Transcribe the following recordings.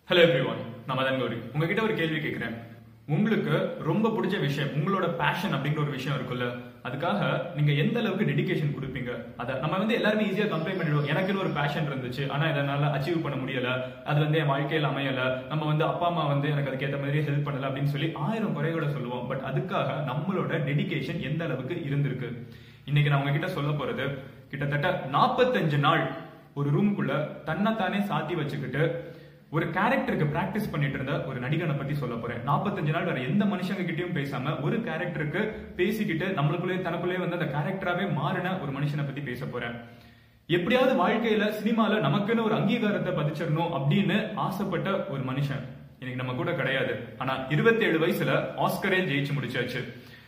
hello everyone நான் மதன் கௌரி உங்ககிட்ட ஒரு கேள்வி கேட்கிறேன் உங்களுக்கு ரொம்ப பிடிச்ச விஷயம் உங்களோட பேஷன் அப்படிங்கிற ஒரு விஷயம் இருக்குல்ல அதுக்காக நீங்க எந்த அளவுக்கு டெடிகேஷன் கொடுப்பீங்க அத நம்ம வந்து எல்லாருமே ஈஸியா கம்ப்ளைண்ட் பண்ணிடுவோம் எனக்குன்னு ஒரு பேஷன் இருந்துச்சு ஆனா இதனால அச்சீவ் பண்ண முடியல அது வந்து என் வாழ்க்கையில அமையல நம்ம வந்து அப்பா அம்மா வந்து எனக்கு அதுக்கேற்ற மாதிரி ஹெல்ப் பண்ணல அப்படின்னு சொல்லி ஆயிரம் குறையோட சொல்லுவோம் பட் அதுக்காக நம்மளோட டெடிகேஷன் எந்த அளவுக்கு இருந்திருக்கு இன்னைக்கு நான் உங்ககிட்ட சொல்ல போறது கிட்டத்தட்ட நாற்பத்தஞ்சு நாள் ஒரு ரூம்குள்ள தன்னைத்தானே சாத்தி வச்சுக்கிட்டு ஒரு கேரக்டருக்கு பிராக்டிஸ் பண்ணிட்டு இருந்த ஒரு நடிகனை பத்தி சொல்ல போறேன் நாற்பத்தஞ்சு நாள் வேற எந்த மனுஷங்க கிட்டயும் பேசாம ஒரு கேரக்டருக்கு பேசிக்கிட்டு நம்மளுக்குள்ளே தனக்குள்ளே வந்து அந்த கேரக்டராவே மாறின ஒரு மனுஷனை பத்தி பேச போறேன் எப்படியாவது வாழ்க்கையில சினிமால நமக்குன்னு ஒரு அங்கீகாரத்தை பதிச்சிடணும் அப்படின்னு ஆசைப்பட்ட ஒரு மனுஷன் இன்னைக்கு நம்ம கூட கிடையாது ஆனா 27 வயசுல ஆஸ்கரே ஜெயிச்சு முடிச்சாச்சு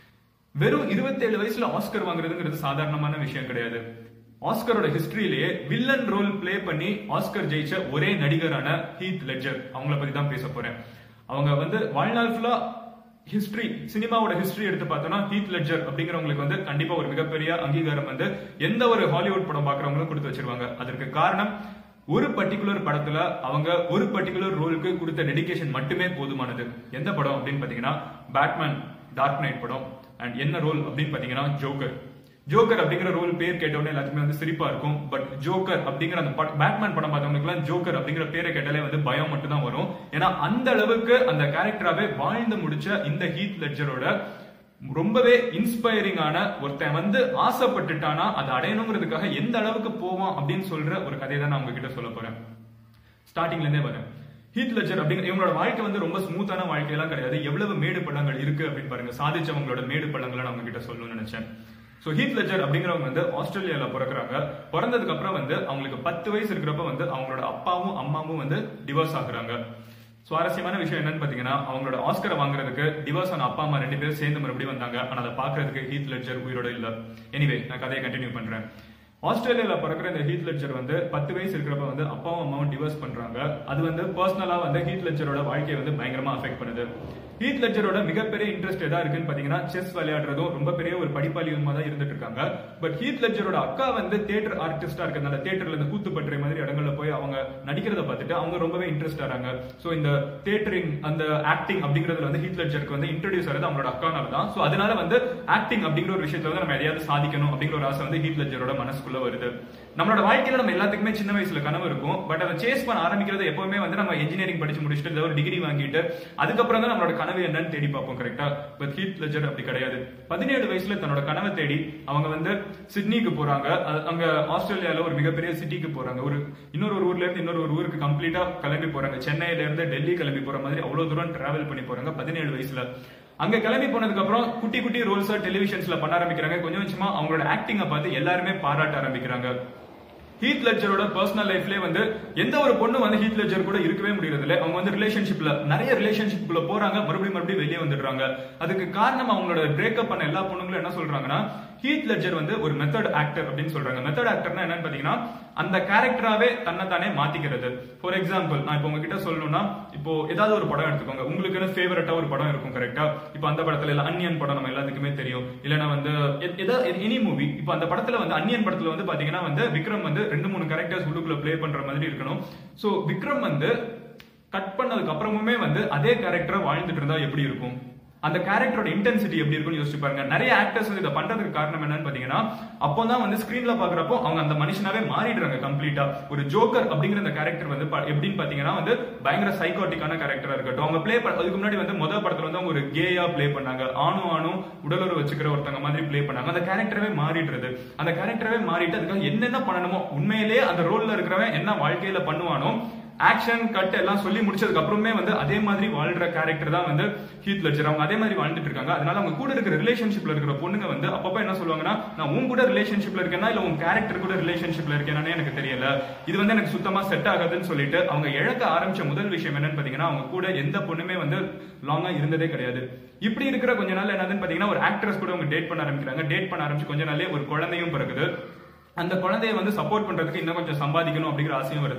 வெறும் 27 வயசுல ஆஸ்கர் வாங்குறதுங்கிறது சாதாரணமான விஷயம் கிடையாது ஆஸ்கரோட ஹிஸ்டரியிலேயே வில்லன் ரோல் ப்ளே பண்ணி ஆஸ்கர் ஜெயிச்ச ஒரே நடிகரான ஹீத் லெட்ஜர் அவங்கள பத்தி தான் பேச போறேன் அவங்க வந்து வாழ்நாள் ஃபுல்லா ஹிஸ்டரி சினிமாவோட ஹிஸ்டரி எடுத்து பார்த்தோம்னா ஹீத் லெட்ஜர் அப்படிங்கிறவங்களுக்கு வந்து கண்டிப்பா ஒரு மிகப்பெரிய அங்கீகாரம் வந்து எந்த ஒரு ஹாலிவுட் படம் பார்க்கறவங்களும் கொடுத்து வச்சிருவாங்க அதற்கு காரணம் ஒரு பர்டிகுலர் படத்துல அவங்க ஒரு பர்டிகுலர் ரோலுக்கு கொடுத்த டெடிகேஷன் மட்டுமே போதுமானது எந்த படம் அப்படின்னு பாத்தீங்கன்னா பேட்மேன் டார்க் நைட் படம் அண்ட் என்ன ரோல் அப்படின்னு பாத்தீங்கன்னா ஜோக்கர் ஜோக்கர் அப்படிங்கிற ரோல் பேர் கேட்டவுடனே எல்லாத்துக்குமே வந்து சிரிப்பா இருக்கும் பட் ஜோக்கர் அப்படிங்கிற அந்த பேட்மேன் படம் பார்த்தவங்களுக்கு ஜோக்கர் அப்படிங்கிற பேரை கேட்டாலே வந்து பயம் மட்டும் தான் வரும் ஏன்னா அந்த அளவுக்கு அந்த கேரக்டராவே வாழ்ந்து முடிச்ச இந்த ஹீத் லெட்ஜரோட ரொம்பவே இன்ஸ்பைரிங்கான ஒருத்தன் வந்து ஆசைப்பட்டுட்டானா அதை அடையணுங்கிறதுக்காக எந்த அளவுக்கு போவான் அப்படின்னு சொல்ற ஒரு கதையை தான் நான் உங்ககிட்ட சொல்ல போறேன் ஸ்டார்டிங்ல இருந்தே வரேன் ஹீத் லெஜர் அப்படிங்கிற இவங்களோட வாழ்க்கை வந்து ரொம்ப ஸ்மூத்தான வாழ்க்கையெல்லாம் கிடையாது எவ்வளவு மேடு பள்ளங்கள் இருக்கு அப்படின்னு பாருங்க சாதிச்சவங்களோட மேடு பள்ளங்களை நான் உங்ககிட்ட சொல்லணும்னு நினைச்சேன் ஸோ ஹீத் லெஜர் அப்படிங்கிறவங்க வந்து ஆஸ்திரேலியால பிறக்குறாங்க பிறந்ததுக்கு அப்புறம் வந்து அவங்களுக்கு பத்து வயசு இருக்கிறப்ப வந்து அவங்களோட அப்பாவும் அம்மாவும் வந்து டிவோர்ஸ் ஆகுறாங்க சுவாரஸ்யமான விஷயம் என்னன்னு பாத்தீங்கன்னா அவங்களோட ஆஸ்கரை வாங்குறதுக்கு டிவோர்ஸ் ஆன அப்பா அம்மா ரெண்டு பேரும் சேர்ந்து மறுபடியும் வந்தாங்க ஆனா அதை பாக்குறதுக்கு ஹீத் லெட்ஜர் உயிரோட இல்ல எனிவே நான் கதையை கண்டினியூ பண்றேன் ஆஸ்திரேலியால பிறக்கிற இந்த ஹீத் லெட்ஜர் வந்து பத்து வயசு இருக்கிறப்ப வந்து அப்பாவும் அம்மாவும் டிவோர்ஸ் பண்றாங்க அது வந்து பர்சனலா வந்து ஹீத் லெட்ஜரோட வாழ்க்கையை வந்து பயங்கரமா அஃபெக்ட் பண்ணுது ஹீத் லெட்ஜரோட மிகப்பெரிய இன்ட்ரெஸ்ட் எதா இருக்குன்னு பாத்தீங்கன்னா செஸ் விளையாடுறதும் ரொம்ப பெரிய ஒரு படிப்பாளியுமா தான் இருந்துட்டு இருக்காங்க பட் ஹீத் லெட்ஜரோட அக்கா வந்து தியேட்டர் ஆர்டிஸ்டா இருக்கிறதுனால தியேட்டர்ல இந்த கூத்து பற்றை மாதிரி இடங்கள்ல போய் அவங்க நடிக்கிறத பார்த்துட்டு அவங்க ரொம்பவே இன்ட்ரெஸ்ட் ஆறாங்க சோ இந்த தியேட்டரிங் அந்த ஆக்டிங் அப்படிங்கறதுல வந்து ஹீத் லெட்ஜருக்கு வந்து இன்ட்ரடியூஸ் ஆகிறது அவங்களோட அக்கானால தான் சோ அதனால வந்து ஆக்டிங் அப்படிங்கிற ஒரு விஷயத்துல வந்து நம்ம எதையாவது சாதிக்கணும் அப்படிங்கிற ஒரு ஆசை வந்து ஹீத் லெட்ஜரோட மனசுக்குள்ள வருது நம்மளோட வாழ்க்கையில நம்ம எல்லாத்துக்குமே சின்ன வயசுல கனவு இருக்கும் பட் அதை சேஸ் பண்ண ஆரம்பிக்கிறது எப்பவுமே வந்து நம்ம இன்ஜினியரிங் படிச்சு முடிச்சுட்டு ஏதோ ஒரு டிகிரி வாங்கிட்டு அதுக்கப்புறம் தான் நம்மளோட கனவு என்னன்னு தேடி பார்ப்போம் கரெக்டா பட் ஹீத் லெஜர் அப்படி கிடையாது பதினேழு வயசுல தன்னோட கனவை தேடி அவங்க வந்து சிட்னிக்கு போறாங்க அ- அங்க ஆஸ்திரேலியால ஒரு மிகப்பெரிய சிட்டிக்கு போறாங்க ஒரு இன்னொரு ஒரு ஊர்ல இருந்து இன்னொரு ஒரு ஊருக்கு கம்ப்ளீட்டா கிளம்பி போறாங்க சென்னையில இருந்து டெல்லி கிளம்பி போற மாதிரி அவ்வளவு தூரம் டிராவல் பண்ணி போறாங்க பதினேழு வயசுல அங்க கிளம்பி போனதுக்கு அப்புறம் குட்டி குட்டி ரோல்ஸா டெலிவிஷன்ஸ்ல பண்ண ஆரம்பிக்கிறாங்க கொஞ்சம் கொஞ்சமா அவங்களோட ஆக்டிங்க பார்த்து எல்லாருமே பாராட்ட ஆரம்பிக்கிறாங்க ஹீத் லெட்ஜரோட பர்சனல் லைஃப்லயே வந்து எந்த ஒரு பொண்ணு வந்து ஹீத் லெட்ஜர் கூட இருக்கவே முடியறது இல்ல அவங்க வந்து ரிலேஷன்ஷிப்ல நிறைய ரிலேஷன்ஷிப்குள்ள போறாங்க மறுபடியும் மறுபடியும் வெளியே வந்துடுறாங்க அதுக்கு காரணம் அவங்களோட பிரேக்கப் பண்ண எல்லா பொண்ணுங்களும் என்ன சொல்றாங்கன்னா ஹீத் லெட்ஜர் வந்து ஒரு மெத்தட் ஆக்டர் அப்படின்னு சொல்றாங்க மெத்தட் ஆக்டர்னா என்னன்னு பாத்தீங்கன்னா அந்த கேரக்டராவே தன்னைத்தானே மாத்திக்கிறது ஃபார் எக்ஸாம்பிள் நான் இப்போ உங்ககிட்ட சொல்லணும்னா இப்போ ஏதாவது ஒரு படம் எடுத்துக்கோங்க உங்களுக்குன்னு ஃபேவரட்டா ஒரு படம் இருக்கும் கரெக்டா இப்போ அந்த படத்துல இல்ல அன்னியன் படம் நம்ம எல்லாத்துக்குமே தெரியும் இல்லைன்னா வந்து ஏதாவது எனி மூவி இப்போ அந்த படத்துல வந்து அன்னியன் படத்துல வந்து பாத்தீங்கன்னா வந்து விக்ரம் வந்து ரெண்டு மூணு கேரக்டர்ஸ் உள்ளுக்குள்ள ப்ளே பண்ற மாதிரி இருக்கணும் சோ விக்ரம் வந்து கட் பண்ணதுக்கு அப்புறமுமே வந்து அதே கேரக்டரா வாழ்ந்துட்டு இருந்தா எப்படி இருக்கும் அந்த கேரக்டரோட இன்டென்சிட்டி எப்படி இருக்கும்னு யோசிச்சு பாருங்க நிறைய ஆக்டர்ஸ் வந்து இதை பண்றதுக்கு காரணம் என்னன்னு பாத்தீங்கன்னா அப்போதான் வந்து ஸ்கிரீன்ல பாக்குறப்போ அவங்க அந்த மனுஷனாவே மாறிடுறாங்க கம்ப்ளீட்டா ஒரு ஜோக்கர் அப்படிங்கிற அந்த கேரக்டர் வந்து பா- எப்படின்னு பாத்தீங்கன்னா வந்து பயங்கர சைக்காட்டிக்கான கேரக்டரா இருக்கட்டும் அவங்க ப்ளே அதுக்கு முன்னாடி வந்து முதல் படத்துல வந்து அவங்க ஒரு கேயா ப்ளே பண்ணாங்க ஆணும் ஆணும் உடலுறவு வச்சுக்கிற ஒருத்தங்க மாதிரி ப்ளே பண்ணாங்க அந்த கேரக்டரவே மாறிடுறது அந்த கேரக்டரவே மாறிட்டு அதுக்காக என்னென்ன பண்ணணுமோ உண்மையிலேயே அந்த ரோல்ல இருக்கிறவன் என்ன வாழ்க்கையில பண்ணுவானோ ஆக்ஷன் கட் எல்லாம் சொல்லி முடிச்சதுக்கு அப்புறமே வந்து அதே மாதிரி வாழ்ற கேரக்டர் தான் வந்து ஹீத் லெட்ஜர் அவங்க அதே மாதிரி வாழ்ந்துட்டு இருக்காங்க அதனால அவங்க கூட இருக்கிற ரிலேஷன்ஷிப்ல இருக்கிற பொண்ணுங்க வந்து அப்பப்ப என்ன சொல்லுவாங்கன்னா நான் உன் கூட ரிலேஷன்ஷிப்ல இருக்கேனா இல்ல உன் கேரக்டர் கூட ரிலேஷன்ஷிப்ல இருக்கேனானே எனக்கு தெரியல இது வந்து எனக்கு சுத்தமா செட் ஆகாதுன்னு சொல்லிட்டு அவங்க இழக்க ஆரம்பிச்ச முதல் விஷயம் என்னன்னு பாத்தீங்கன்னா அவங்க கூட எந்த பொண்ணுமே வந்து லாங்கா இருந்ததே கிடையாது இப்படி இருக்கிற கொஞ்ச நாள் என்னதுன்னு பாத்தீங்கன்னா ஒரு ஆக்ட்ரஸ் கூட அவங்க டேட் பண்ண ஆரம்பிக்கிறாங்க டேட் பண்ண ஆரம்பிச்சு கொஞ்ச நாளே ஒரு குழந்தையும் பிறகுது அந்த குழந்தைய வந்து சப்போர்ட் பண்றதுக்கு இன்னும் கொஞ்சம் சம்பாதிக்கணும் அப்படிங்கிற ஆசையும் வருது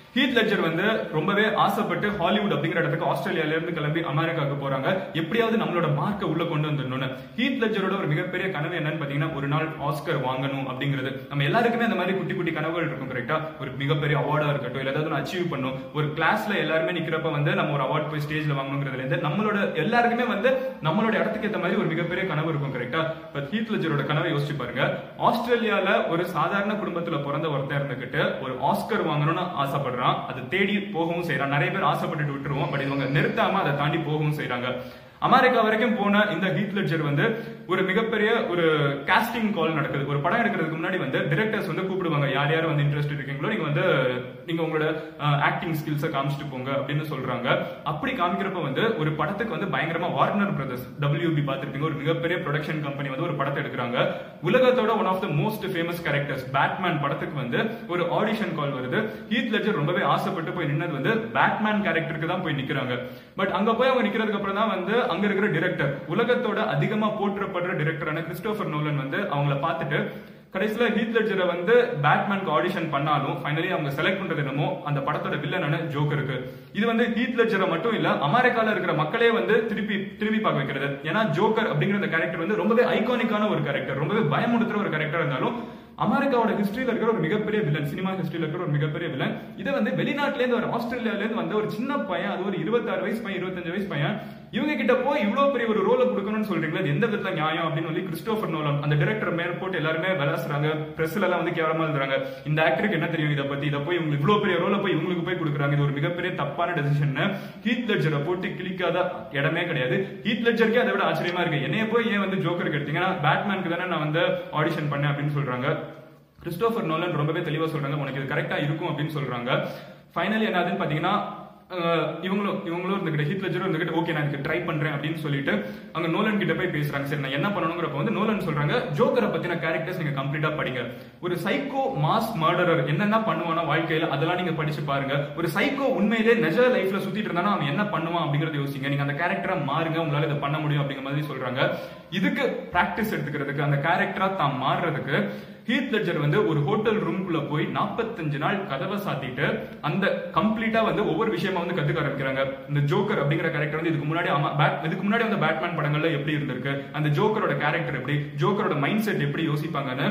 ஹீத் லெட்ஜர் வந்து ரொம்பவே ஆசைப்பட்டு ஹாலிவுட் அப்படிங்கிற இடத்துக்கு ஆஸ்திரேலியால இருந்து கிளம்பி அமெரிக்காவுக்கு போறாங்க எப்படியாவது நம்மளோட மார்க்கை உள்ள கொண்டு வந்துடணும்னு ஹீத் லெட்ஜரோட ஒரு மிகப்பெரிய கனவு என்னன்னு பாத்தீங்கன்னா ஒரு நாள் ஆஸ்கர் வாங்கணும் அப்படிங்கிறது நம்ம எல்லாருக்குமே அந்த மாதிரி குட்டி குட்டி கனவுகள் இருக்கும் கரெக்டா ஒரு மிகப்பெரிய அவார்டா இருக்கட்டும் இல்ல ஏதாவது அச்சீவ் பண்ணும் ஒரு கிளாஸ்ல எல்லாருமே நிக்கிறப்ப வந்து நம்ம ஒரு அவார்ட் போய் ஸ்டேஜ்ல வாங்கணுங்கிறதுல இருந்து நம்மளோட எல்லாருக்குமே வந்து நம்மளோட இடத்துக்கு ஏத்த மாதிரி ஒரு மிகப்பெரிய கனவு இருக்கும் கரெக்டா பட் ஹீத் லெட்ஜரோட கனவை யோசிச்சு பாருங்க ஆஸ்திரேலியால ஒரு சாதாரண குடும்பத்துல பிறந்த ஒருத்தன் இருந்துகிட்டு ஒரு ஆஸ்கர் வாங்கணும்னு ஆசைப்படுறான் அது தேடி போகவும் செய்யறான் நிறைய பேர் ஆசைப்பட்டுட்டு விட்டுருவோம் பட் இவங்க நிறுத்தாம அதை தாண்டி போகவும் செய்றாங்க அமெரிக்கா வரைக்கும் போன இந்த ஹீத் லெட்ஜர் வந்து ஒரு மிகப்பெரிய ஒரு காஸ்டிங் கால் நடக்குது ஒரு படம் எடுக்கிறதுக்கு முன்னாடி வந்து டிரெக்டர்ஸ் வந்து கூப்பிடுவாங்க யார் யார் வந்து இன்ட்ரெஸ்ட் இருக்கீங்களோ நீங்க வந்து நீங்க உங்களோட ஆக்டிங் ஸ்கில்ஸை காமிச்சிட்டு போங்க அப்படின்னு சொல்றாங்க அப்படி காமிக்கிறப்ப வந்து ஒரு படத்துக்கு வந்து பயங்கரமா வார்னர் பிரதர்ஸ் டபிள்யூபி பார்த்திருப்பீங்க ஒரு மிகப்பெரிய ப்ரொடக்ஷன் கம்பெனி வந்து ஒரு படத்தை எடுக்கிறாங்க உலகத்தோட one of the most famous characters Batman படத்துக்கு வந்து ஒரு ஆடிஷன் கால் வருது ஹீத் லெட்ஜர் ரொம்பவே ஆசைப்பட்டு போய் நின்னது வந்து பேட்மேன் கேரக்டருக்கு தான் போய் நிக்கிறாங்க பட் அங்க போய் அவங்க நிக்கிறதுக்கு அப்புறம் தான் வந்து அங்க இருக்கிற டிரெக்டர் உலகத்தோட அதிகமா போற்றப்படுற டிரெக்டரான கிறிஸ்டோபர் நோலன் வந்து அவங்கள பார்த்துட்டு கடைசியில ஹீத் லெட்ஜரை வந்து பேட்மேனுக்கு ஆடிஷன் பண்ணாலும் ஃபைனலி அவங்க செலக்ட் பண்றது என்னமோ அந்த படத்தோட வில்லனான ஜோக்கருக்கு இது வந்து ஹீத் லெட்ஜரை மட்டும் இல்ல அமெரிக்கால இருக்கிற மக்களே வந்து திருப்பி திரும்பி பார்க்க வைக்கிறது ஏன்னா ஜோக்கர் அப்படிங்கிற அந்த கேரக்டர் வந்து ரொம்பவே ஐகானிக்கான ஒரு கேரக்டர் ரொம்பவே பயமுடுத்துற ஒரு கேரக்டர் இருந்தாலும் அமெரிக்காவோட ஹிஸ்டரியில இருக்கிற ஒரு மிகப்பெரிய வில்லன் சினிமா ஹிஸ்டரியில இருக்கிற ஒரு மிகப்பெரிய வில்லன் இதை வந்து வெளிநாட்டுல இருந்து ஒரு ஆஸ்திரேலியால இருந்து வந்த ஒரு சின்ன பையன் அது ஒரு இருபத்தாறு வயசு பையன் இருபத்தஞ்சு வயசு பையன் இவங்க கிட்ட போய் இவ்வளவு பெரிய ஒரு ரோலை கொடுக்கணும்னு சொல்றீங்களா அது எந்த விதத்துல நியாயம் அப்படின்னு சொல்லி கிறிஸ்டோபர் நோலன் அந்த டைரக்டர் மேல போட்டு எல்லாருமே விளாசுறாங்க பிரஸ்ல எல்லாம் வந்து கேவலமா இருந்தாங்க இந்த ஆக்டருக்கு என்ன தெரியும் இதை பத்தி இதை போய் இவங்க இவ்வளவு பெரிய ரோலை போய் இவங்களுக்கு போய் கொடுக்குறாங்க இது ஒரு மிகப்பெரிய தப்பான டெசிஷன் ஹீத் லெட்ஜரை போட்டு கிளிக்காத இடமே கிடையாது ஹீத் லெட்ஜருக்கே அதை விட ஆச்சரியமா இருக்கு என்னைய போய் ஏன் வந்து ஜோக்கருக்கு எடுத்தீங்கன்னா பேட்மேனுக்கு தானே நான் வந்து ஆடிஷன் பண்ணேன் அப்படின்னு சொல்றாங்க கிறிஸ்டோபர் நோலன் ரொம்பவே தெளிவா சொல்றாங்க உனக்கு இது கரெக்டா இருக்கும் அப்படின்னு சொல்றாங்க ஃபைனலி என்னதுன்னு பாத்தீங்கன்னா அஹ், இவங்களும் இவங்களும் இருந்துகிட்டு ஹீத் லெஜரும் இருந்துகிட்டு ஓகே நான் இதுக்கு ட்ரை பண்றேன் அப்படின்னு சொல்லிட்டு அங்க நோலன் கிட்ட போய் பேசுறாங்க சரி நான் என்ன பண்ணணுங்கிறப்ப வந்து நோலன் சொல்றாங்க ஜோக்கரை பத்தின கேரக்டர்ஸ் நீங்க கம்ப்ளீட்டா படிங்க ஒரு சைக்கோ மாஸ் மர்டரர் என்னென்ன பண்ணுவானா வாழ்க்கையில அதெல்லாம் நீங்க படிச்சு பாருங்க ஒரு சைக்கோ உண்மையிலே நிஜ லைஃப்ல சுத்திட்டு இருந்தானா அவன் என்ன பண்ணுவான் அப்படிங்கறத யோசிங்க நீங்க அந்த கேரக்டரை மாறுங்க உங்களால இதை பண்ண முடியும் அப்படிங்கிற மாதிரி சொல்றாங்க இதுக்கு பிராக்டிஸ் எடுத்துக்கிறதுக்கு அந்த கேரக்டரா தான் மாறுறதுக்கு ஹீத் லெட்ஜர் வந்து ஒரு ஹோட்டல் ரூம்குள்ள போய் 45 நாள் கதவை சாத்திட்டு அந்த கம்ப்ளீட்டா வந்து ஒவ்வொரு விஷயமா வந்து கத்துக்க ஆரம்பிக்கிறாங்க இந்த ஜோக்கர் அப்படிங்கிற கேரக்டர் வந்து இதுக்கு முன்னாடி ஆமா, Bat- இதுக்கு முன்னாடி வந்து பேட்மேன் படங்கள்ல எப்படி இருந்திருக்கு அந்த ஜோக்கரோட கேரக்டர் எப்படி ஜோக்கரோட மைண்ட் செட் எப்படி யோசிப்பாங்கன்னு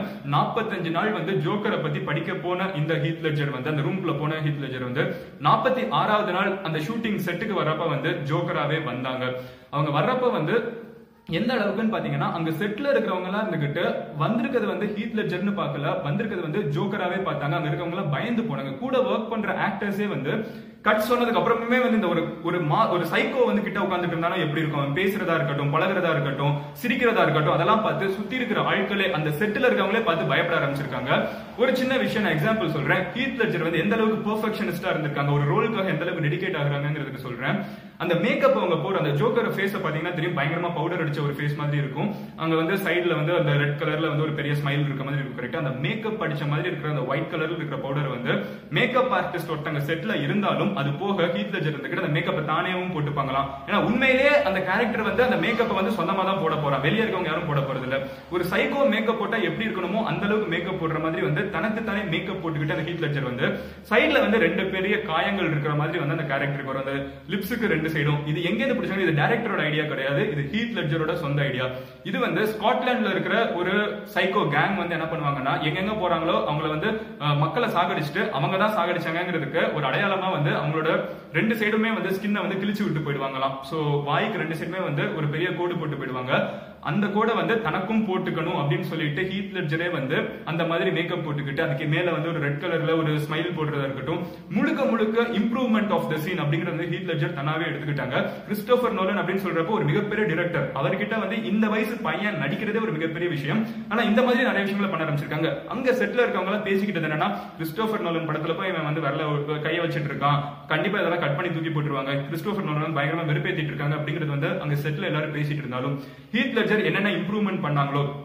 45 நாள் வந்து ஜோக்கரை பத்தி படிக்க போன இந்த ஹீத் லெட்ஜர் வந்து அந்த ரூம்குள்ள போன ஹீத் லெட்ஜர் வந்து 46 ஆறாவது நாள் அந்த ஷூட்டிங் செட்டுக்கு வர்றப்ப வந்து ஜோக்கராவே வந்தாங்க அவங்க வர்றப்ப வந்து எந்த அளவுக்குன்னு பாத்தீங்கன்னா அங்க செட்ல இருக்கிறவங்க எல்லாம் இருந்துகிட்டு வந்திருக்கிறது வந்து ஹீத் லெட்ஜர்னு பார்க்கல வந்திருக்கிறது வந்து ஜோக்கராவே பார்த்தாங்க அங்க இருக்கவங்க எல்லாம் பயந்து போனாங்க கூட ஒர்க் பண்ற ஆக்டர்ஸே வந்து கட் சொன்னதுக்கு அப்புறமே வந்து இந்த ஒரு ஒரு மா ஒரு சைக்கோ வந்து கிட்ட உட்காந்துட்டு இருந்தாலும் எப்படி இருக்கும் அவன் பேசுறதா இருக்கட்டும் பழகுறதா இருக்கட்டும் சிரிக்கிறதா இருக்கட்டும் அதெல்லாம் பார்த்து சுத்தி இருக்கிற ஆட்களே அந்த செட்டில் இருக்கவங்களே பார்த்து பயப்பட ஆரம்பிச்சிருக்காங்க ஒரு சின்ன விஷயம் நான் எக்ஸாம்பிள் சொல்றேன் ஹீத் லெட்ஜர் வந்து எந்த அளவுக்கு பெர்ஃபெக்ஷனிஸ்டா இருந்திருக்காங்க ஒரு ரோலுக்காக எந்த அளவுக்கு டெடிகேட் ஆகுறாங்கிறதுக்கு சொல்றேன் அந்த மேக்கப் அவங்க போற அந்த ஜோக்கர் ஃபேஸ பாத்தீங்கன்னா தெரியும் பயங்கரமா பவுடர் அடிச்ச ஒரு ஃபேஸ் மாதிரி இருக்கும் அங்க வந்து சைடுல வந்து அந்த ரெட் கலர்ல வந்து ஒரு பெரிய ஸ்மைல் இருக்க மாதிரி இருக்கும் கரெக்டா அந்த மேக்கப் அடிச்ச மாதிரி இருக்கிற அந்த ஒயிட் கலர்ல இருக்கிற பவுடர் வந்து மேக்கப் ஆர்டிஸ்ட் ஒருத்தங்க செட்ல இருந்தாலும் அது போக ஹீத் லெஜர் இருந்துகிட்டு அந்த மேக்கப்பை தானேவும் போட்டுப்பாங்களாம் ஏன்னா உண்மையிலேயே அந்த கேரக்டர் வந்து அந்த மேக்கப்பை வந்து சொந்தமா தான் போட போறான் வெளியே இருக்கவங்க யாரும் போட போறது இல்ல ஒரு சைக்கோ மேக்கப் போட்டா எப்படி இருக்கணுமோ அந்த அளவுக்கு மேக்கப் போடுற மாதிரி வந்து தனக்கு தானே மேக்கப் போட்டுக்கிட்டு அந்த ஹீத் லெஜர் வந்து சைடுல வந்து ரெண்டு பெரிய காயங்கள் இருக்கிற மாதிரி வந்து அந்த கேரக்டருக்கு வரும் அந்த லிப்ஸுக்கு ரெண்டு சைடும் இது எங்க இருந்து பிடிச்சாங்க இது டைரக்டரோட ஐடியா கிடையாது இது ஹீத் லெட்ஜரோட சொந்த ஐடியா இது வந்து ஸ்காட்லாண்ட்ல இருக்கிற ஒரு சைக்கோ கேங் வந்து என்ன பண்ணுவாங்கன்னா எங்கெங்க போறாங்களோ அவங்கள வந்து அஹ், மக்களை சாகடிச்சுட்டு அவங்க தான் சாகடிச்சாங்கிறதுக்கு ஒரு அடையாளமா வந்து அவங்களோட ரெண்டு சைடுமே வந்து ஸ்கின்னை வந்து கிழிச்சு விட்டு போயிடுவாங்களாம் சோ வாய்க்கு ரெண்டு சைடுமே வந்து ஒரு பெரிய கோடு போட்டு போயிடுவாங்க அந்த கோடை வந்து தனக்கும் போட்டுக்கணும் அப்படின்னு சொல்லிட்டு ஹீத் லெட்ஜரே வந்து அந்த மாதிரி மேக்கப் போட்டுக்கிட்டு அதுக்கு மேல வந்து ஒரு ரெட் கலர்ல ஒரு ஸ்மைல் போடுறதா இருக்கட்டும் முழுக்க முழுக்க இம்ப்ரூவ்மெண்ட் ஆஃப் த சீன் அப்படிங்கறது வந்து ஹீத் லெட்ஜர் தனாவே எடுத்துக்கிட்டாங்க கிறிஸ்டோபர் நோலன் அப்படின்னு சொல்றப்போ ஒரு மிகப்பெரிய டிரெக்டர் அவர்கிட்ட வந்து இந்த வயசு பையன் நடிக்கிறதே ஒரு மிகப்பெரிய விஷயம் ஆனா இந்த மாதிரி நிறைய விஷயங்களை பண்ண ஆரம்பிச்சிருக்காங்க அங்க செட்ல இருக்கவங்க எல்லாம் பேசிக்கிட்டது என்னன்னா கிறிஸ்டோபர் நோலன் படத்துல போய் இவன் வந்து வரல கையை வச்சிட்டு இருக்கான் கண்டிப்பா இதெல்லாம் கட் பண்ணி தூக்கி போட்டுருவாங்க கிறிஸ்டோபர் நோலன் பயங்கரமா வெறுப்பேத்திட்டு இருக்காங்க அப்படிங்கிறது வந்து அங்க செட்ல எல்லாரும் பேசிட்டு இருந்தாலும் ஹீத் லெட்ஜர் என்னென்ன இம்ப்ரூவ்மெண்ட் பண்ணாங்களோ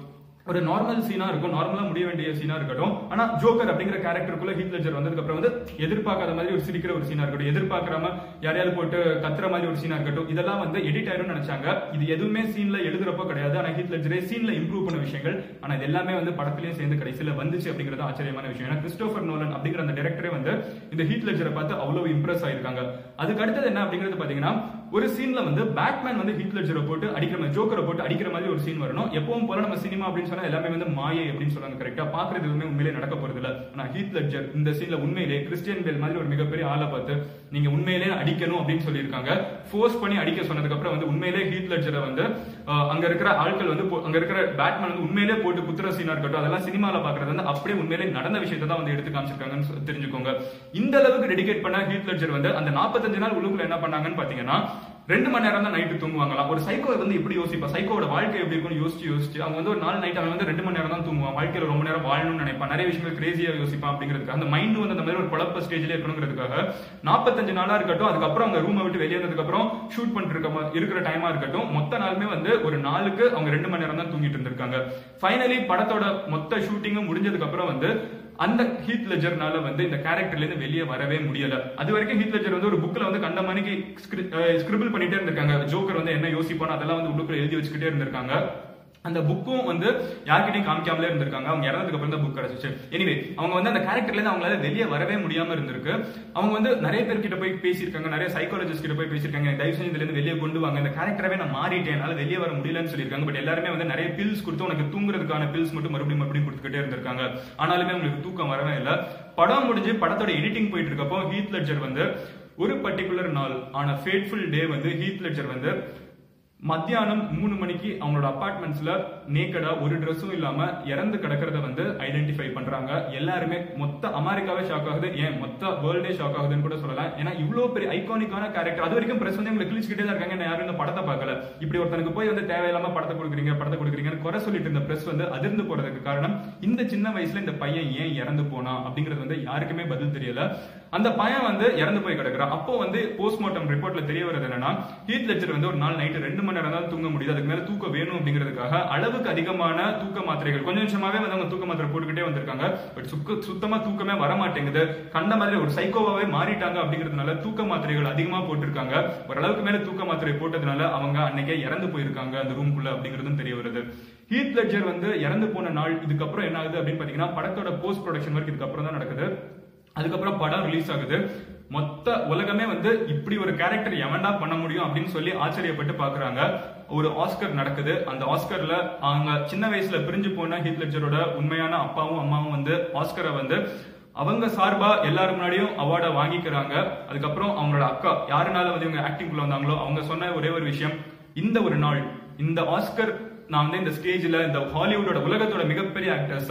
ஒரு நார்மல் சீனா இருக்கும் நார்மலா முடிய வேண்டிய சீனா இருக்கட்டும் ஆனா ஜோக்கர் அப்படிங்கிற கேரக்டருக்குள்ள ஹீத் லெஜர் வந்ததுக்கு அப்புறம் வந்து எதிர்பார்க்காத மாதிரி ஒரு சிரிக்கிற ஒரு சீனா இருக்கட்டும் எதிர்பார்க்காம யாரையாவது போட்டு கத்துற மாதிரி ஒரு சீனா இருக்கட்டும் இதெல்லாம் வந்து எடிட் ஆயிரும் நினைச்சாங்க இது எதுவுமே சீன்ல எழுதுறப்போ கிடையாது ஆனா ஹீத் லெஜரே சீன்ல இம்ப்ரூவ் பண்ண விஷயங்கள் ஆனா இது எல்லாமே வந்து படத்திலயும் சேர்ந்து கடைசியில வந்துச்சு அப்படிங்கிறது ஆச்சரியமான விஷயம் ஏன்னா கிறிஸ்டோபர் நோலன் அப்படிங்கிற அந்த டேரக்டரே வந்து இந்த ஹீத் லெஜரை பார்த்து அவ்வளவு இம்ப்ரெஸ் ஆயிருக்காங்க அதுக்கு அடுத்தது என்ன அப்படிங்கிறது பாத்தீங்கன்னா ஒரு சீன்ல வந்து பேட்மேன் வந்து ஹீத் லெஜரை போட்டு அடிக்கிற மாதிரி ஜோக்கரை போட்டு அடிக்கிற மாதிரி ஒரு சீன் வரணும் எப்பவும் போல நம்ம சினிமா அப்படின்னு சொன்னா எல்லாமே வந்து மாயை அப்படின்னு சொல்றாங்க கரெக்டா பாக்குறது எதுவுமே உண்மையிலே நடக்க போறது இல்ல ஆனா ஹீத் லெட்ஜர் இந்த சீன்ல உண்மையிலே கிறிஸ்டியன் பேல் மாதிரி ஒரு மிகப்பெரிய ஆளை பார்த்து நீங்க உண்மையிலே அடிக்கணும் அப்படின்னு சொல்லியிருக்காங்க ஃபோர்ஸ் பண்ணி அடிக்க சொன்னதுக்கு அப்புறம் வந்து உண்மையிலே ஹீத் லெட்ஜரை வந்து அஹ், அங்க இருக்கிற ஆட்கள் வந்து போ- அங்க இருக்கிற பேட்மேன் வந்து உண்மையிலே போட்டு குத்துற சீனா இருக்கட்டும் அதெல்லாம் சினிமால பாக்குறது வந்து அப்படியே உண்மையிலே நடந்த விஷயத்தை தான் வந்து எடுத்து காமிச்சிருக்காங்கன்னு சொ- தெரிஞ்சுக்கோங்க இந்த அளவுக்கு டெடிகேட் பண்ண ஹீத் லெட்ஜர் வந்து அந்த 45 நாள் உள்ளுக்குள்ள என்ன பண்ணாங்கன்னு பாத்தீங்கன்னா ரெண்டு மணி நேரம் தான் நைட்டு தூங்குவாங்களாம் ஒரு சைக்கோ வந்து எப்படி யோசிப்பா சைக்கோட வாழ்க்கை எப்படி இருக்கும்னு யோசிச்சு யோசிச்சு அவங்க வந்து ஒரு நாள் நைட் அவன் வந்து ரெண்டு மணி நேரம் தான் தூங்குவான் வாழ்க்கையில ரொம்ப நேரம் வாழணும்னு நினைப்பான் நிறைய விஷயங்கள் கிரேசியா யோசிப்பான் அப்படிங்கிறதுக்கு அந்த மைண்ட் வந்து அந்த மாதிரி ஒரு குழப்ப ஸ்டேஜ்ல இருக்கணுங்கிறதுக்காக நாற்பத்தஞ்சு நாளா இருக்கட்டும் அதுக்கப்புறம் அவங்க ரூமை விட்டு வெளியே வந்ததுக்கு அப்புறம் ஷூட் பண்ணிட்டு இருக்க மா- இருக்கிற டைமா இருக்கட்டும் மொத்த நாளுமே வந்து ஒரு நாளுக்கு அவங்க ரெண்டு மணி நேரம் தான் தூங்கிட்டு இருந்திருக்காங்க ஃபைனலி படத்தோட மொத்த ஷூட்டிங்கும் முடிஞ்சதுக்கு அப்புறம் வந்து அந்த ஹீத் லெஜர்னால வந்து இந்த கேரக்டர்ல இருந்து வெளியே வரவே முடியல அது வரைக்கும் ஹீத் லெஜர் வந்து ஒரு புக்ல வந்து கண்ட மணிக்கு ஸ்கிரிபிள் பண்ணிட்டே இருந்திருக்காங்க ஜோக்கர் வந்து என்ன யோசிப்பானோ அதெல்லாம் வந்து உள்ளுக்குள்ள எழுதி வச்சுக்கிட்டே இருந்திருக்காங்க அந்த புக்கும் வந்து யார்கிட்டயும் காமிக்காமலே இருந்திருக்காங்க அவங்க இறந்ததுக்கு அப்புறம் தான் புக் கிடைச்சிச்சு எனிவே அவங்க வந்து அந்த கேரக்டர்ல இருந்து அவங்களால வெளியே வரவே முடியாம இருந்திருக்கு அவங்க வந்து நிறைய பேர் கிட்ட போய் பேசியிருக்காங்க நிறைய சைக்காலஜிஸ்ட் கிட்ட போய் பேசியிருக்காங்க எனக்கு தயவு செஞ்சு இதுல இருந்து வெளியே கொண்டு வாங்க இந்த கேரக்டரவே நான் மாறிட்டேன் என்னால வெளியே வர முடியலன்னு சொல்லியிருக்காங்க பட் எல்லாருமே வந்து நிறைய பில்ஸ் கொடுத்து உனக்கு தூங்குறதுக்கான பில்ஸ் மட்டும் மறுபடியும் மறுபடியும் கொடுத்துக்கிட்டே இருந்திருக்காங்க ஆனாலுமே உங்களுக்கு தூக்கம் வரவே இல்லை படம் முடிஞ்சு படத்தோட எடிட்டிங் போயிட்டு இருக்கப்போ ஹீத் லெட்ஜர் வந்து ஒரு பர்டிகுலர் நாள் ஆன ஃபேட்ஃபுல் டே வந்து ஹீத் லெட்ஜர் வந்து மத்தியானம் மூணு மணிக்கு அவங்களோட அபார்ட்மெண்ட்ஸ்ல நேக்கடா ஒரு ட்ரெஸ்ஸும் இல்லாம இறந்து கிடக்கிறத வந்து ஐடென்டிஃபை பண்றாங்க எல்லாருமே மொத்த அமெரிக்காவே ஷாக் ஆகுது ஏன் மொத்த வேர்ல்டே ஷாக் ஆகுதுன்னு கூட சொல்லலாம் ஏன்னா இவ்வளவு பெரிய ஐகானிக்கான கேரக்டர் அது வரைக்கும் பிரஸ் வந்து எங்களை கிழிச்சுக்கிட்டே தான் இருக்காங்க நான் யாரும் இந்த படத்தை பார்க்கல இப்படி ஒருத்தனுக்கு போய் வந்து தேவையில்லாம படத்தை கொடுக்குறீங்க படத்தை கொடுக்குறீங்கன்னு குறை சொல்லிட்டு இருந்த பிரஸ் வந்து அதிர்ந்து போறதுக்கு காரணம் இந்த சின்ன வயசுல இந்த பையன் ஏன் இறந்து போனான் அப்படிங்கிறது வந்து யாருக்குமே பதில் தெரியல அந்த பையன் வந்து இறந்து போய் கிடக்குறான் அப்போ வந்து போஸ்ட்மார்ட்டம் ரிப்போர்ட்ல தெரிய வருது என்னன்னா ஹீத் லெட்ஜர் வந்து ஒரு நாள் நைட்டு ரெண்டு மணி நேரம் தான் தூங்க முடியுது அதுக்கு மேல தூக்கம் வேணும் அப்படிங்கிறதுக்காக அளவுக்கு அதிகமான தூக்க மாத்திரைகள் கொஞ்சம் கொஞ்சமாவே வந்து அவங்க தூக்க மாத்திரை போட்டுக்கிட்டே வந்திருக்காங்க பட் சுக்க சுத்தமா தூக்கமே வர மாட்டேங்குது கண்ட மாதிரி ஒரு சைக்கோவாவே மாறிட்டாங்க அப்படிங்கிறதுனால தூக்க மாத்திரைகள் அதிகமா போட்டிருக்காங்க ஓரளவுக்கு மேல தூக்க மாத்திரை போட்டதுனால அவங்க அன்னைக்கே இறந்து போயிருக்காங்க அந்த ரூம்குள்ள அப்படிங்கிறதும் தெரிய வருது ஹீத் லெட்ஜர் வந்து இறந்து போன நாள் இதுக்கப்புறம் என்ன ஆகுது அப்படின்னு பாத்தீங்கன்னா படத்தோட போஸ்ட் ப்ரொடக்ஷன் ஒர்க் இதுக்கப்புறம் தான் நடக்குது அதுக்கப்புறம் படம் ரிலீஸ் ஆகுது மொத்த உலகமே வந்து இப்படி ஒரு கேரக்டர் எவன்டா பண்ண முடியும் அப்படின்னு சொல்லி ஆச்சரியப்பட்டு பாக்குறாங்க ஒரு ஆஸ்கர் நடக்குது அந்த ஆஸ்கர்ல அவங்க சின்ன வயசுல பிரிஞ்சு போன ஹீத் லெட்ஜரோட உண்மையான அப்பாவும் அம்மாவும் வந்து ஆஸ்கரை வந்து அவங்க சார்பா எல்லாரும் முன்னாடியும் அவார்டை வாங்கிக்கிறாங்க அதுக்கப்புறம் அவங்களோட அக்கா யாருனால வந்து இவங்க ஆக்டிங் குள்ள வந்தாங்களோ அவங்க சொன்ன ஒரே ஒரு விஷயம் இந்த ஒரு நாள் இந்த ஆஸ்கர் நான் வந்து இந்த ஸ்டேஜ்ல இந்த ஹாலிவுட்டோட உலகத்தோட மிகப்பெரிய ஆக்டர்ஸ்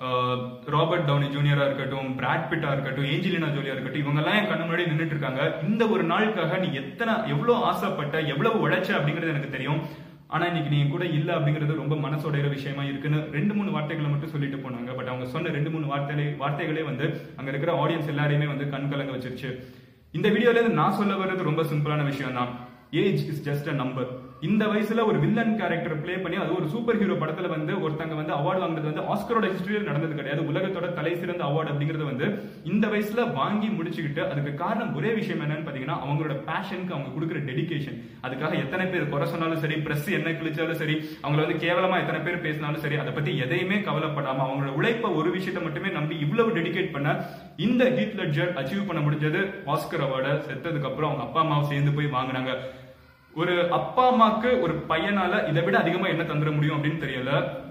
ராபர்ட் டவுனி ஜூனியரா இருக்கட்டும் பிராட் பிட்டா இருக்கட்டும் ஏஞ்சலினா ஜோலியா இருக்கட்டும் இவங்க எல்லாம் என் கண்ணு முன்னாடி நின்னுட்டு இருக்காங்க இந்த ஒரு நாளுக்காக நீ எத்தனை எவ்வளவு ஆசைப்பட்ட எவ்வளவு உழைச்ச அப்படிங்கிறது எனக்கு தெரியும் ஆனா இன்னைக்கு நீ என் கூட இல்ல அப்படிங்கிறது ரொம்ப மனசோடையிற விஷயமா இருக்குன்னு ரெண்டு மூணு வார்த்தைகளை மட்டும் சொல்லிட்டு போனாங்க பட் அவங்க சொன்ன ரெண்டு மூணு வார்த்தைகளே வார்த்தைகளே வந்து அங்க இருக்கிற ஆடியன்ஸ் எல்லாரையுமே வந்து கண் கலங்க வச்சிருச்சு இந்த வீடியோல இருந்து நான் சொல்ல வர்றது ரொம்ப சிம்பிளான விஷயம் தான் age is just a number இந்த வயசுல ஒரு வில்லன் கேரக்டர் ப்ளே பண்ணி அது ஒரு சூப்பர் ஹீரோ படத்துல வந்து ஒருத்தங்க வந்து அவார்டு வாங்குறது வந்து ஆஸ்கரோட ஹிஸ்டரியில் நடந்தது கிடையாது உலகத்தோட தலை சிறந்த அவார்டு அப்படிங்கிறது வந்து இந்த வயசுல வாங்கி முடிச்சுக்கிட்டு அதுக்கு காரணம் ஒரே விஷயம் என்னன்னு பாத்தீங்கன்னா அவங்களோட பேஷனுக்கு அவங்க கொடுக்குற டெடிகேஷன் அதுக்காக எத்தனை பேர் குறை சொன்னாலும் சரி பிரஸ் என்ன கிழிச்சாலும் சரி அவங்கள வந்து கேவலமா எத்தனை பேர் பேசினாலும் சரி அதை பத்தி எதையுமே கவலைப்படாம அவங்களோட உழைப்ப ஒரு விஷயத்தை மட்டுமே நம்பி இவ்வளவு டெடிகேட் பண்ண இந்த ஹீத் லெட்ஜர் அச்சீவ் பண்ண முடிஞ்சது ஆஸ்கர் அவார்டை செத்ததுக்கு அப்புறம் அவங்க அப்பா அம்மாவை சேர்ந்து போய் வாங்குனாங்க ஒரு அப்பா அம்மாக்கு ஒரு பையனால இதை விட அதிகமா என்ன தந்துட முடியும் அப்படின்னு தெரியல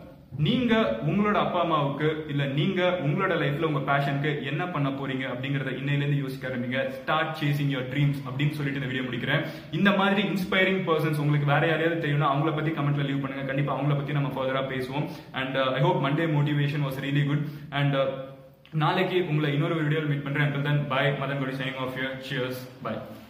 நீங்க உங்களோட அப்பா அம்மாவுக்கு இல்ல நீங்க உங்களோட லைஃப்ல உங்க பேஷனுக்கு என்ன பண்ண போறீங்க அப்படிங்கறத இன்னையில இருந்து யோசிக்க ஆரம்பிங்க ஸ்டார்ட் சேசிங் யுவர் ட்ரீம்ஸ் அப்படின்னு சொல்லிட்டு இந்த வீடியோ முடிக்கிறேன் இந்த மாதிரி இன்ஸ்பைரிங் பர்சன்ஸ் உங்களுக்கு வேற யாரையாவது தெரியும்னா அவங்கள பத்தி கமெண்ட்ல லீவ் பண்ணுங்க கண்டிப்பா அவங்கள பத்தி நம்ம ஃபர்தரா பேசுவோம் and I hope Monday motivation was really good and நாளைக்கு உங்களை இன்னொரு வீடியோவில் மீட் பண்றேன் until then bye மதன் குடி signing off your cheers by